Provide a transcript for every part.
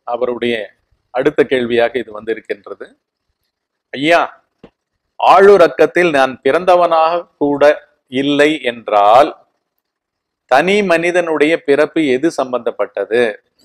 அவருடைய அடுத்த கேள்வியாக இது வந்திருக்கின்றது ஐயா ஆளுறக்கத்தில் நான் பிறந்தவனாக கூட இல்லை என்றால் தனி மனிதனுடைய பிறப்பு எது சம்பந்தப்பட்டது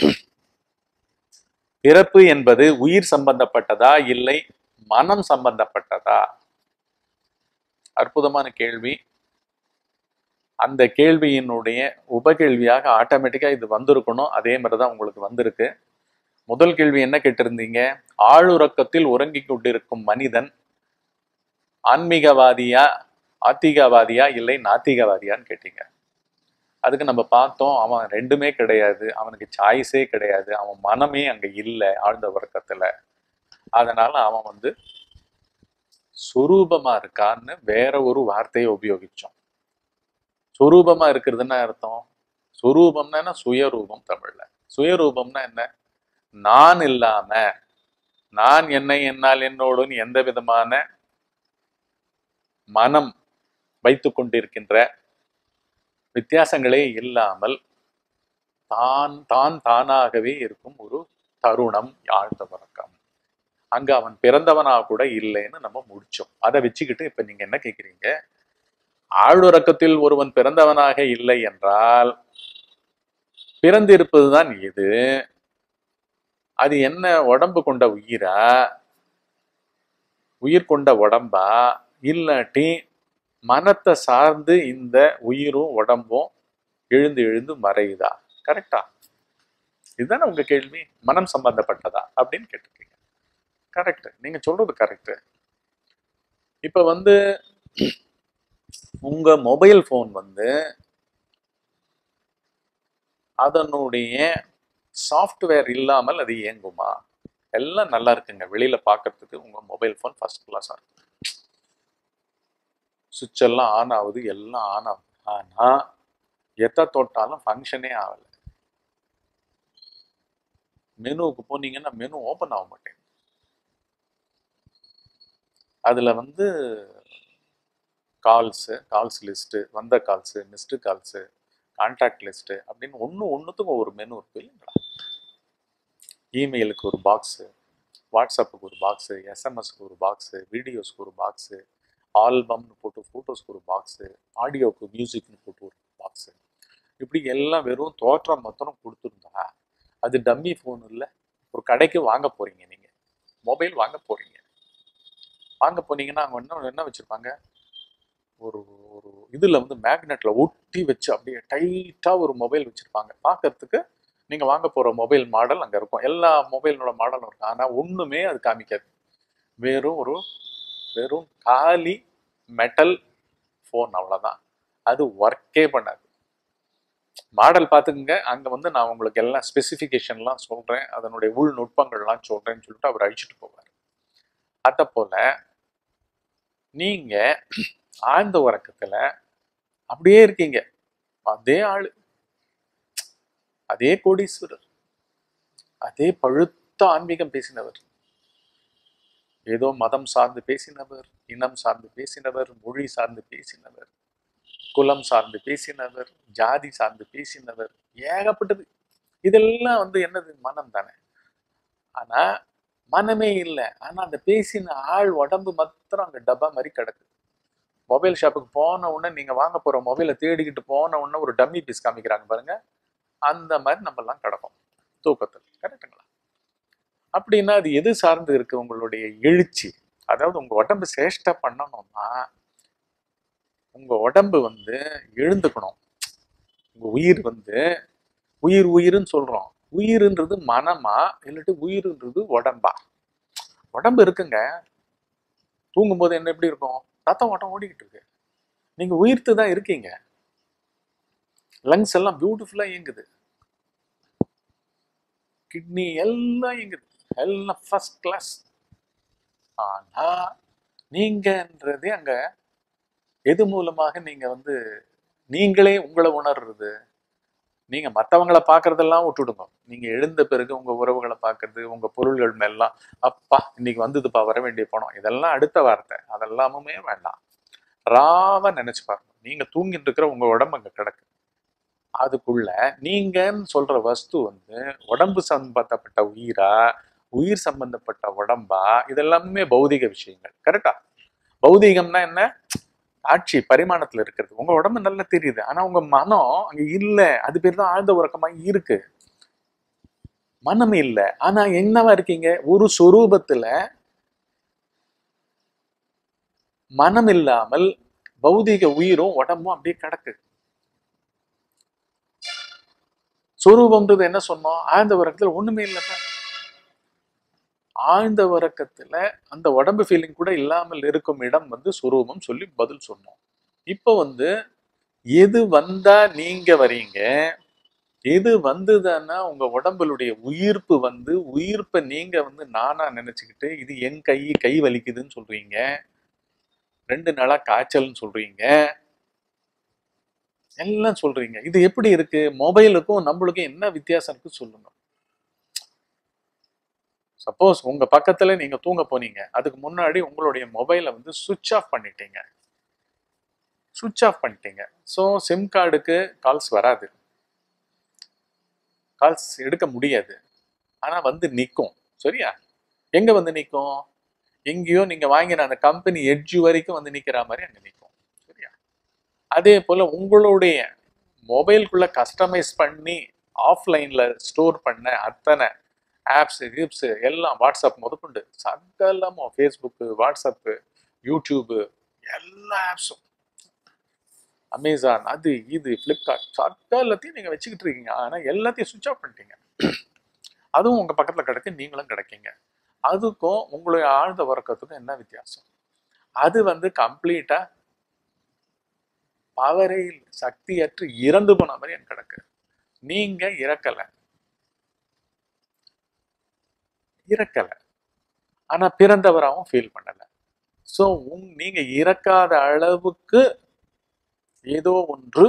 பிறப்பு என்பது உயிர் சம்பந்தப்பட்டதா இல்லை மனம் சம்பந்தப்பட்டதா அற்புதமான கேள்வி அந்த கேள்வியினுடைய உபகேள்வியாக ஆட்டோமேட்டிக்கா இது வந்திருக்கணும் அதே மாதிரிதான் உங்களுக்கு வந்திருக்கு முதல் கேள்வி என்ன கேட்டிருந்தீங்க ஆளுறக்கத்தில் உறங்கிக் கொண்டிருக்கும் மனிதன் ஆன்மீகவாதியா ஆத்திகவாதியா இல்லை நாத்திகவாதியான்னு கேட்டீங்க அதுக்கு நம்ம பார்த்தோம் அவன் ரெண்டுமே கிடையாது அவனுக்கு சாய்ஸே கிடையாது அவன் மனமே அங்க இல்லை ஆழ்ந்த உறக்கத்துல அதனால அவன் வந்து சுரூபமா இருக்கான்னு வேற ஒரு வார்த்தையை உபயோகிச்சோம் சுரூபமா இருக்கிறதுன்னா அர்த்தம் சுரூபம்னா என்ன சுயரூபம் தமிழ்ல சுயரூபம்னா என்ன நான் இல்லாம நான் என்னை என்னால் என்னோடுன்னு எந்த விதமான மனம் வைத்து கொண்டிருக்கின்ற வித்தியாசங்களே இல்லாமல் தான் தான் தானாகவே இருக்கும் ஒரு தருணம் ஆழ்ந்த வழக்கம் அங்க அவன் பிறந்தவனா கூட இல்லைன்னு நம்ம முடிச்சோம் அதை வச்சுக்கிட்டு இப்ப நீங்க என்ன கேக்குறீங்க ஆழ்வுறக்கத்தில் ஒருவன் பிறந்தவனாக இல்லை என்றால் பிறந்திருப்பதுதான் எது அது என்ன உடம்பு கொண்ட உயிரா உயிர் கொண்ட உடம்பா இல்லாட்டி மனத்தை சார்ந்து இந்த உயிரும் உடம்பும் எழுந்து எழுந்து மறையுதா கரெக்டா இதுதானே உங்க கேள்வி மனம் சம்பந்தப்பட்டதா அப்படின்னு கேட்டிருக்கீங்க கரெக்ட் நீங்க சொல்றது கரெக்ட் இப்ப வந்து உங்க மொபைல் ஃபோன் வந்து அதனுடைய சாஃப்ட்வேர் இல்லாமல் அது இயங்குமா எல்லாம் நல்லா இருக்குங்க வெளியில பார்க்கறதுக்கு உங்க மொபைல் ஃபோன் ஃபர்ஸ்ட் கிளாஸா இருக்கு சுவிட்ச் எல்லாம் ஆன் ஆகுது எல்லாம் ஆன் ஆகுது ஆனா எத்த தொட்டாலும் ஃபங்க்ஷனே ஆகல மெனுவுக்கு போனீங்கன்னா மெனு ஓபன் ஆக மாட்டேங்குது அதுல வந்து கால்ஸு கால்ஸ் லிஸ்ட்டு வந்த calls missed calls contact list அப்படின்னு ஒன்று ஒன்றுத்துக்கும் ஒரு மெனு இருக்கு இல்லைங்களா இமெயிலுக்கு ஒரு பாக்ஸு வாட்ஸ்அப்புக்கு ஒரு பாக்ஸு எஸ்எம்எஸ்க்கு ஒரு பாக்ஸு வீடியோஸ்க்கு ஒரு பாக்ஸு ஆல்பம்னு போட்டு ஃபோட்டோஸ்க்கு ஒரு பாக்ஸு ஆடியோக்கு மியூசிக்னு போட்டு ஒரு பாக்ஸு இப்படி எல்லாம் வெறும் தோற்றம் மொத்தம் கொடுத்துருந்தா அது டம்மி ஃபோன் இல்லை ஒரு கடைக்கு வாங்க போறீங்க நீங்கள் மொபைல் வாங்க போறீங்க வாங்க போனீங்கன்னா அங்கே என்ன என்ன வச்சுருப்பாங்க ஒரு ஒரு இதில் வந்து மேக்னெட்டில் ஒட்டி வச்சு அப்படியே டைட்டாக ஒரு மொபைல் வச்சுருப்பாங்க பார்க்கறதுக்கு நீங்கள் வாங்க போகிற மொபைல் மாடல் அங்கே இருக்கும் எல்லா மொபைலோட மாடலும் இருக்கும் ஆனால் ஒன்றுமே அது காமிக்காது வெறும் ஒரு வெறும் காலி மெட்டல் ஃபோன் அவ்வளோதான் அது ஒர்க்கே பண்ணாது மாடல் பார்த்துக்குங்க அங்கே வந்து நான் உங்களுக்கு எல்லாம் ஸ்பெசிஃபிகேஷன்லாம் சொல்கிறேன் அதனுடைய உள் நுட்பங்கள்லாம் சொல்கிறேன்னு சொல்லிட்டு அவர் அழிச்சிட்டு போவார் அதை போல் நீங்கள் ஆழ்ந்த உறக்கத்துல அப்படியே இருக்கீங்க அதே ஆளு அதே கோடீஸ்வரர் அதே பழுத்த ஆன்மீகம் பேசினவர் ஏதோ மதம் சார்ந்து பேசினவர் இனம் சார்ந்து பேசினவர் மொழி சார்ந்து பேசினவர் குலம் சார்ந்து பேசினவர் ஜாதி சார்ந்து பேசினவர் ஏகப்பட்டது இதெல்லாம் வந்து என்னது மனம் தானே ஆனா மனமே இல்லை ஆனா அந்த பேசின ஆள் உடம்பு மாத்திரம் அங்க டப்பா மாதிரி கிடக்கு மொபைல் ஷாப்புக்கு போன உடனே நீங்க வாங்க போற மொபைலை தேடிக்கிட்டு போன உடனே ஒரு டம்மி பீஸ் காமிக்கிறாங்க பாருங்க அந்த மாதிரி நம்ம எல்லாம் கிடக்கும் தூக்கத்தில் கரெக்டுங்களா அப்படின்னா அது எது சார்ந்து இருக்கு உங்களுடைய எழுச்சி அதாவது உங்க உடம்பு சேஷ்டை பண்ணணும்னா உங்க உடம்பு வந்து எழுந்துக்கணும் உங்க உயிர் வந்து உயிர் உயிர்னு சொல்றோம் உயிர்ன்றது மனமா இல்லாட்டி உயிர்ன்றது உடம்பா உடம்பு இருக்குங்க தூங்கும்போது என்ன எப்படி இருக்கும் ரத்தம் ஓட்டம் ஓடிக்கிட்டு இருக்கு நீங்க உயிர்த்து தான் இருக்கீங்க லங்ஸ் எல்லாம் பியூட்டிஃபுல்லா இயங்குது கிட்னி எல்லாம் இயங்குது எல்லாம் ஃபர்ஸ்ட் கிளாஸ் ஆனா நீங்கன்றதே அங்க எது மூலமாக நீங்க வந்து நீங்களே உங்களை உணர்றது நீங்க மத்தவங்கள பாக்குறதெல்லாம் விட்டுடுங்க நீங்க எழுந்த பிறகு உங்க உறவுகளை பார்க்கறது உங்க பொருள்கள் மேலாம் அப்பா இன்னைக்கு வந்ததுப்பா வர வேண்டிய பணம் இதெல்லாம் அடுத்த வார்த்தை அதெல்லாமுமே வேண்டாம் ராவ நினைச்சு பாருங்க நீங்க தூங்கிட்டு இருக்கிற உங்க உடம்பு அங்க கிடக்கு அதுக்குள்ள நீங்கன்னு சொல்ற வஸ்து வந்து உடம்பு சம்பந்தப்பட்ட உயிரா உயிர் சம்பந்தப்பட்ட உடம்பா இதெல்லாமே பௌதிக விஷயங்கள் கரெக்டா பௌதிகம்னா என்ன ஆட்சி பரிமாணத்துல இருக்கிறது உங்க உடம்பு நல்லா தெரியுது ஆனா உங்க மனம் அங்க இல்ல அது பேர் தான் ஆழ்ந்த உறக்கமா இருக்கு மனம் இல்ல ஆனா என்னவா இருக்கீங்க ஒரு சொரூபத்துல மனம் இல்லாமல் பௌதிக உயிரும் உடம்பும் அப்படியே கிடக்கு சொரூபம்ன்றது என்ன சொன்னோம் ஆழ்ந்த உறக்கத்துல ஒண்ணுமே இல்லப்ப ஆழ்ந்த உறக்கத்துல அந்த உடம்பு ஃபீலிங் கூட இல்லாமல் இருக்கும் இடம் வந்து சுரூபம் சொல்லி பதில் சொன்னோம் இப்போ வந்து எது வந்தா நீங்க வரீங்க எது வந்ததுன்னா உங்க உடம்புடைய உயிர்ப்பு வந்து உயிர்ப்பை நீங்க வந்து நானா நினைச்சுக்கிட்டு இது என் கை கை வலிக்குதுன்னு சொல்றீங்க ரெண்டு நாளா காய்ச்சல்னு சொல்றீங்க எல்லாம் சொல்றீங்க இது எப்படி இருக்கு மொபைலுக்கும் நம்மளுக்கும் என்ன வித்தியாசம் இருக்கு சொல்லுங்க சப்போஸ் உங்க பக்கத்துல நீங்க தூங்க போனீங்க அதுக்கு முன்னாடி உங்களுடைய மொபைலை வந்து சுவிட்ச் ஆஃப் பண்ணிட்டீங்க சுவிட்ச் ஆஃப் பண்ணிட்டீங்க ஸோ சிம் கார்டுக்கு கால்ஸ் வராது கால்ஸ் எடுக்க முடியாது ஆனா வந்து நிற்கும் சரியா எங்க வந்து நிற்கும் எங்கேயோ நீங்க வாங்கின அந்த கம்பெனி எட்ஜ் வரைக்கும் வந்து நிக்கிற மாதிரி அங்க நிற்கும் சரியா அதே போல உங்களுடைய மொபைலுக்குள்ள கஸ்டமைஸ் பண்ணி ஆஃப்லைன்ல ஸ்டோர் பண்ண அத்தனை ஆப்ஸ் கிப்ஸ் எல்லாம் வாட்ஸ்அப் முதற்கொண்டு சகலமும் ஃபேஸ்புக்கு வாட்ஸ்அப்பு யூடியூபு எல்லா ஆப்ஸும் அமேசான் அது இது ஃப்ளிப்கார்ட் சகலத்தையும் நீங்கள் வச்சுக்கிட்டு இருக்கீங்க ஆனால் எல்லாத்தையும் சுவிட்ச் ஆஃப் பண்ணிட்டீங்க அதுவும் உங்கள் பக்கத்தில் கிடக்கு நீங்களும் கிடைக்கீங்க அதுக்கும் உங்களுடைய ஆழ்ந்த உறக்கத்துக்கும் என்ன வித்தியாசம் அது வந்து கம்ப்ளீட்டாக பவரே இல்லை சக்தியற்று இறந்து போன மாதிரி எனக்கு கிடக்கு நீங்க இறக்கலை இறக்கலை ஆனா பிறந்தவராகவும் ஃபீல் பண்ணல ஸோ உங் நீங்க இறக்காத அளவுக்கு ஏதோ ஒன்று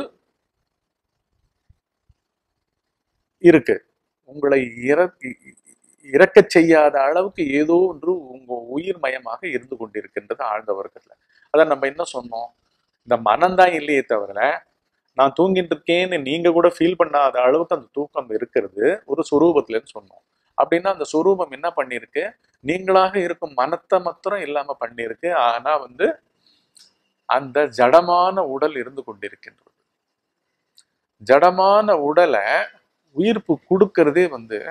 இருக்கு உங்களை இறக் இறக்கச் செய்யாத அளவுக்கு ஏதோ ஒன்று உங்க உயிர் மயமாக இருந்து கொண்டிருக்கின்றது ஆழ்ந்த வர்க்கத்துல அதான் நம்ம என்ன சொன்னோம் இந்த மனம்தான் இல்லையே தவிர நான் தூங்கிட்டு இருக்கேன்னு நீங்க கூட ஃபீல் பண்ணாத அளவுக்கு அந்த தூக்கம் இருக்கிறது ஒரு சுரூபத்துலன்னு சொன்னோம் அப்படின்னா அந்த சுரூபம் என்ன பண்ணிருக்கு நீங்களாக இருக்கும் மனத்தை மாத்திரம் இல்லாம பண்ணிருக்கு ஆனா வந்து அந்த ஜடமான உடல் இருந்து கொண்டிருக்கின்றது ஜடமான உடலை உயிர்ப்பு கொடுக்கறதே வந்து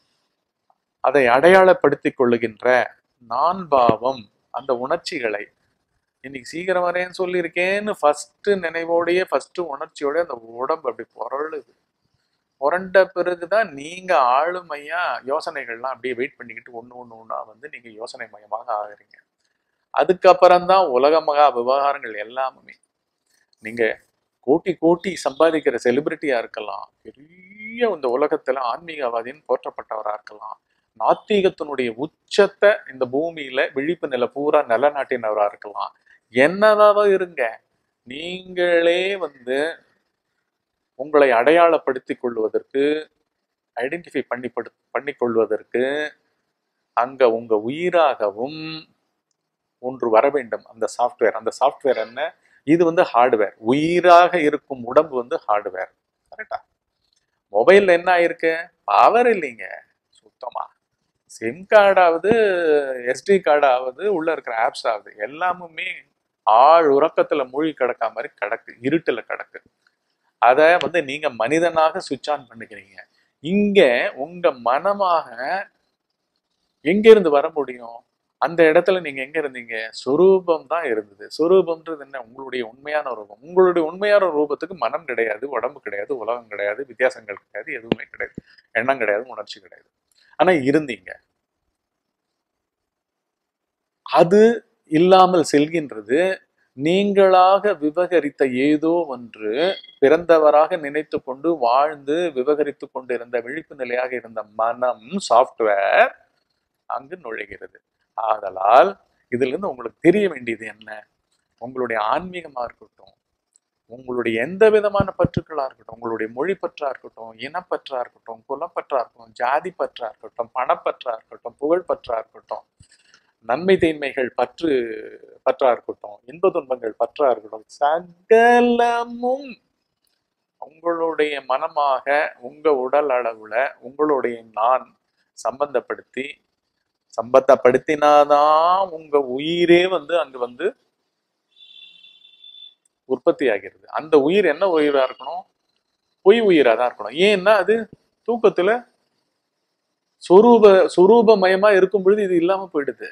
அதை அடையாளப்படுத்திக் கொள்ளுகின்ற நான் பாவம் அந்த உணர்ச்சிகளை இன்னைக்கு சீக்கிரம் வரேன்னு சொல்லியிருக்கேன்னு ஃபர்ஸ்ட் நினைவோடையே ஃபர்ஸ்ட் உணர்ச்சியோட அந்த உடம்பு அப்படி புரளுது புரண்ட பிறகுதான் நீங்க ஆளுமையா யோசனைகள்லாம் அப்படியே வெயிட் பண்ணிக்கிட்டு ஒண்ணு ஒண்ணு ஒண்ணா வந்து நீங்க யோசனை மயமாக ஆகுறீங்க அதுக்கப்புறம்தான் உலக மகா விவகாரங்கள் எல்லாமே நீங்க கோட்டி கோட்டி சம்பாதிக்கிற செலிபிரிட்டியா இருக்கலாம் பெரிய இந்த உலகத்துல ஆன்மீகவாதின்னு போற்றப்பட்டவரா இருக்கலாம் நாத்திகத்தினுடைய உச்சத்தை இந்த பூமியில விழிப்பு நிலை பூரா நிலநாட்டினவரா இருக்கலாம் என்னவாக இருங்க நீங்களே வந்து உங்களை அடையாளப்படுத்திக் கொள்வதற்கு ஐடென்டிஃபை பண்ணி பண்ணிக்கொள்வதற்கு அங்க உங்க உயிராகவும் ஒன்று வர வேண்டும் அந்த சாஃப்ட்வேர் அந்த சாஃப்ட்வேர் என்ன இது வந்து ஹார்ட்வேர் உயிராக இருக்கும் உடம்பு வந்து ஹார்ட்வேர் கரெக்டா மொபைல்ல என்ன ஆயிருக்கு பவர் இல்லைங்க சுத்தமா சிம் கார்டாவது எஸ்டி கார்டாவது உள்ள இருக்கிற ஆப்ஸ் ஆகுது எல்லாமுமே ஆள் உறக்கத்துல மூழ்கி கிடக்கா மாதிரி கிடக்கு இருட்டுல கிடக்கு அதை வந்து நீங்க மனிதனாக சுவிட்ச் ஆன் பண்ணிக்கிறீங்க இங்க உங்க மனமாக எங்க இருந்து வர முடியும் அந்த இடத்துல நீங்க எங்க இருந்தீங்க சொரூபம் தான் இருந்தது சொரூபம்ன்றது என்ன உங்களுடைய உண்மையான ரூபம் உங்களுடைய உண்மையான ரூபத்துக்கு மனம் கிடையாது உடம்பு கிடையாது உலகம் கிடையாது வித்தியாசங்கள் கிடையாது எதுவுமே கிடையாது எண்ணம் கிடையாது உணர்ச்சி கிடையாது ஆனா இருந்தீங்க அது இல்லாமல் செல்கின்றது நீங்களாக விவகரித்த ஏதோ ஒன்று பிறந்தவராக நினைத்து கொண்டு வாழ்ந்து விவகரித்து கொண்டு இருந்த விழிப்பு நிலையாக இருந்த மனம் சாஃப்ட்வேர் அங்கு நுழைகிறது ஆதலால் இதுல இருந்து உங்களுக்கு தெரிய வேண்டியது என்ன உங்களுடைய ஆன்மீகமா இருக்கட்டும் உங்களுடைய எந்த விதமான பற்றுக்களா இருக்கட்டும் உங்களுடைய மொழி பற்றா இருக்கட்டும் இனப்பற்றா இருக்கட்டும் குலப்பற்றா இருக்கட்டும் ஜாதி பற்றா இருக்கட்டும் பணப்பற்றா இருக்கட்டும் புகழ் பற்றா இருக்கட்டும் நன்மை தீன்மைகள் பற்று பற்றா இருக்கட்டும் இன்ப துன்பங்கள் பற்றா இருக்கட்டும் சகலமும் உங்களுடைய மனமாக உங்க உடல் அளவுல உங்களுடைய நான் சம்பந்தப்படுத்தி சம்பந்தப்படுத்தினாதான் உங்க உயிரே வந்து அங்க வந்து உற்பத்தி ஆகிறது அந்த உயிர் என்ன உயிரா இருக்கணும் பொய் உயிரா தான் இருக்கணும் ஏன்னா அது தூக்கத்துல சொரூப சொரூபமயமா இருக்கும் பொழுது இது இல்லாம போயிடுது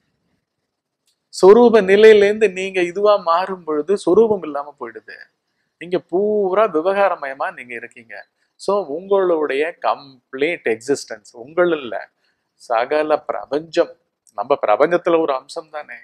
சொரூப நிலையிலேருந்து நீங்க இதுவா மாறும் பொழுது சொரூபம் இல்லாம போயிடுது நீங்க பூரா விவகாரமயமா நீங்க இருக்கீங்க சோ உங்களுடைய கம்ப்ளீட் எக்ஸிஸ்டன்ஸ் உங்கள் இல்ல சகல பிரபஞ்சம் நம்ம பிரபஞ்சத்துல ஒரு அம்சம் தானே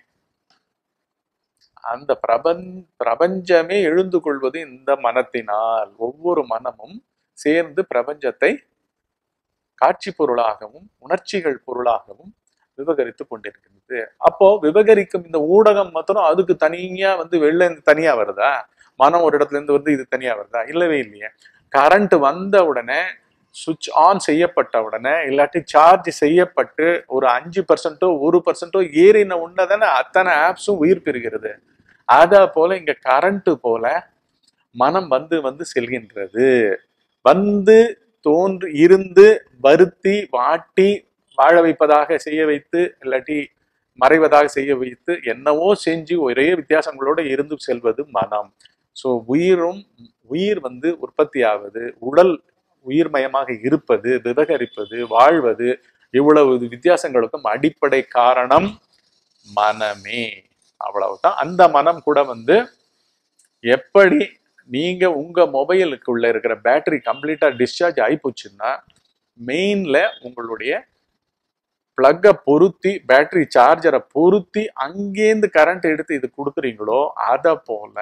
அந்த பிரபஞ் பிரபஞ்சமே எழுந்து கொள்வது இந்த மனத்தினால் ஒவ்வொரு மனமும் சேர்ந்து பிரபஞ்சத்தை காட்சி பொருளாகவும் உணர்ச்சிகள் பொருளாகவும் விவகரித்து கொண்டிருக்கிறது அப்போ விவகரிக்கும் இந்த ஊடகம் மாத்திரம் அதுக்கு தனியா வந்து வெளில இருந்து தனியா வருதா மனம் ஒரு இடத்துல இருந்து வந்து இது தனியா வருதா இல்லவே இல்லையே கரண்ட் வந்த உடனே சுவிட்ச் ஆன் செய்யப்பட்ட உடனே இல்லாட்டி சார்ஜ் செய்யப்பட்டு ஒரு அஞ்சு பர்சன்ட்டோ ஒரு பர்சன்ட்டோ ஏறின உடனே தானே அத்தனை ஆப்ஸும் உயிர் பெறுகிறது அதா போல இங்க கரண்ட் போல மனம் வந்து வந்து செல்கின்றது வந்து தோன்று இருந்து வருத்தி வாட்டி வாழ வைப்பதாக செய்ய வைத்து இல்லாட்டி மறைவதாக செய்ய வைத்து என்னவோ செஞ்சு ஒரே வித்தியாசங்களோட இருந்து செல்வது மனம் ஸோ உயிரும் உயிர் வந்து உற்பத்தி ஆவது உடல் உயிர்மயமாக இருப்பது விவகரிப்பது வாழ்வது இவ்வளவு வித்தியாசங்களுக்கும் அடிப்படை காரணம் மனமே அவ்வளவுதான் அந்த மனம் கூட வந்து எப்படி நீங்க உங்க மொபைலுக்குள்ள இருக்கிற பேட்டரி கம்ப்ளீட்டா டிஸ்சார்ஜ் ஆயிப்போச்சுன்னா மெயின்ல உங்களுடைய பிளக்கை பொருத்தி பேட்டரி சார்ஜரை பொருத்தி அங்கேருந்து கரண்ட் எடுத்து இது கொடுக்குறீங்களோ அதை போல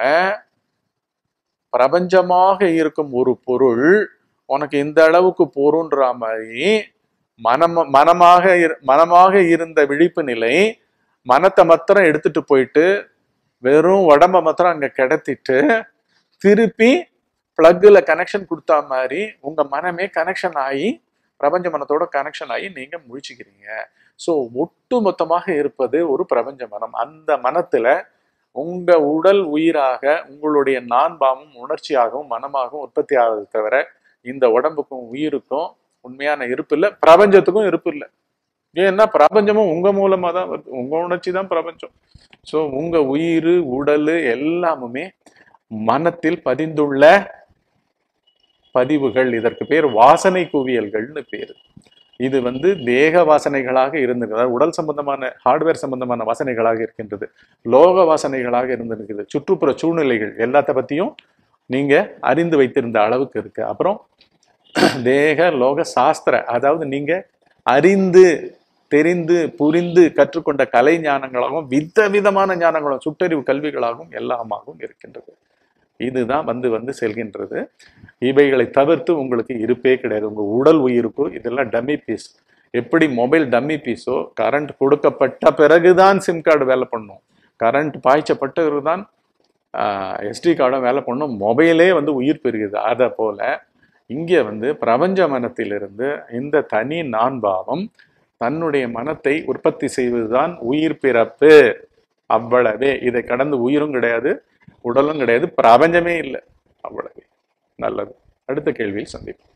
பிரபஞ்சமாக இருக்கும் ஒரு பொருள் உனக்கு இந்த அளவுக்கு போருன்ற மாதிரி மனம் மனமாக இரு- மனமாக இருந்த விழிப்பு நிலை மனத்தை மாத்திரம் எடுத்துட்டு போயிட்டு வெறும் உடம்ப மாத்திரம் அங்க கிடத்திட்டு திருப்பி பிளக்ல கனெக்ஷன் கொடுத்தா மாதிரி உங்க மனமே கனெக்ஷன் ஆகி பிரபஞ்ச மனத்தோட கனெக்ஷன் ஆகி நீங்க முழிச்சுக்கிறீங்க ஸோ ஒட்டு மொத்தமாக இருப்பது ஒரு பிரபஞ்ச மனம் அந்த மனத்துல உங்க உடல் உயிராக உங்களுடைய நான்பாமும் உணர்ச்சியாகவும் மனமாகவும் உற்பத்தி ஆகுது தவிர இந்த உடம்புக்கும் உயிருக்கும் உண்மையான இருப்பு இல்லை பிரபஞ்சத்துக்கும் இருப்பு இல்லை ஏன்னா பிரபஞ்சமும் உங்க மூலமா தான் வருது உங்க உணர்ச்சி தான் பிரபஞ்சம் ஸோ உங்க உயிர் உடல் எல்லாமுமே மனத்தில் பதிந்துள்ள பதிவுகள் இதற்கு பேர் வாசனை குவியல்கள்னு பேர் இது வந்து தேக வாசனைகளாக இருந்திருக்கிறது அதாவது உடல் சம்பந்தமான ஹார்ட்வேர் சம்பந்தமான வாசனைகளாக இருக்கின்றது லோக வாசனைகளாக இருந்திருக்குது சுற்றுப்புற சூழ்நிலைகள் எல்லாத்த பத்தியும் நீங்க அறிந்து வைத்திருந்த அளவுக்கு இருக்கு அப்புறம் தேக லோக சாஸ்திர அதாவது நீங்க அறிந்து தெரிந்து புரிந்து கற்றுக்கொண்ட கலை ஞானங்களாகவும் வித விதமான ஞானங்களும் சுட்டறிவு கல்விகளாகவும் எல்லாமாகவும் இருக்கின்றது இதுதான் வந்து வந்து செல்கின்றது இவைகளை தவிர்த்து உங்களுக்கு இருப்பே கிடையாது உங்க உடல் உயிருக்கோ இதெல்லாம் டம்மி பீஸ் எப்படி மொபைல் டம்மி பீஸோ கரண்ட் கொடுக்கப்பட்ட பிறகுதான் சிம் கார்டு வேலை பண்ணும் கரண்ட் பாய்ச்சப்பட்ட பிறகுதான் எஸ்டி கார்டும் வேலை பண்ணும் மொபைலே வந்து உயிர் பெறுகிறது அதை போல இங்கே வந்து பிரபஞ்ச மனத்திலிருந்து இந்த தனி நான்பாவம் தன்னுடைய மனத்தை உற்பத்தி செய்வதுதான் உயிர் பிறப்பு அவ்வளவே இதை கடந்து உயிரும் கிடையாது உடலும் கிடையாது பிரபஞ்சமே இல்லை அவ்வளவே நல்லது அடுத்த கேள்வியில் சந்திப்போம்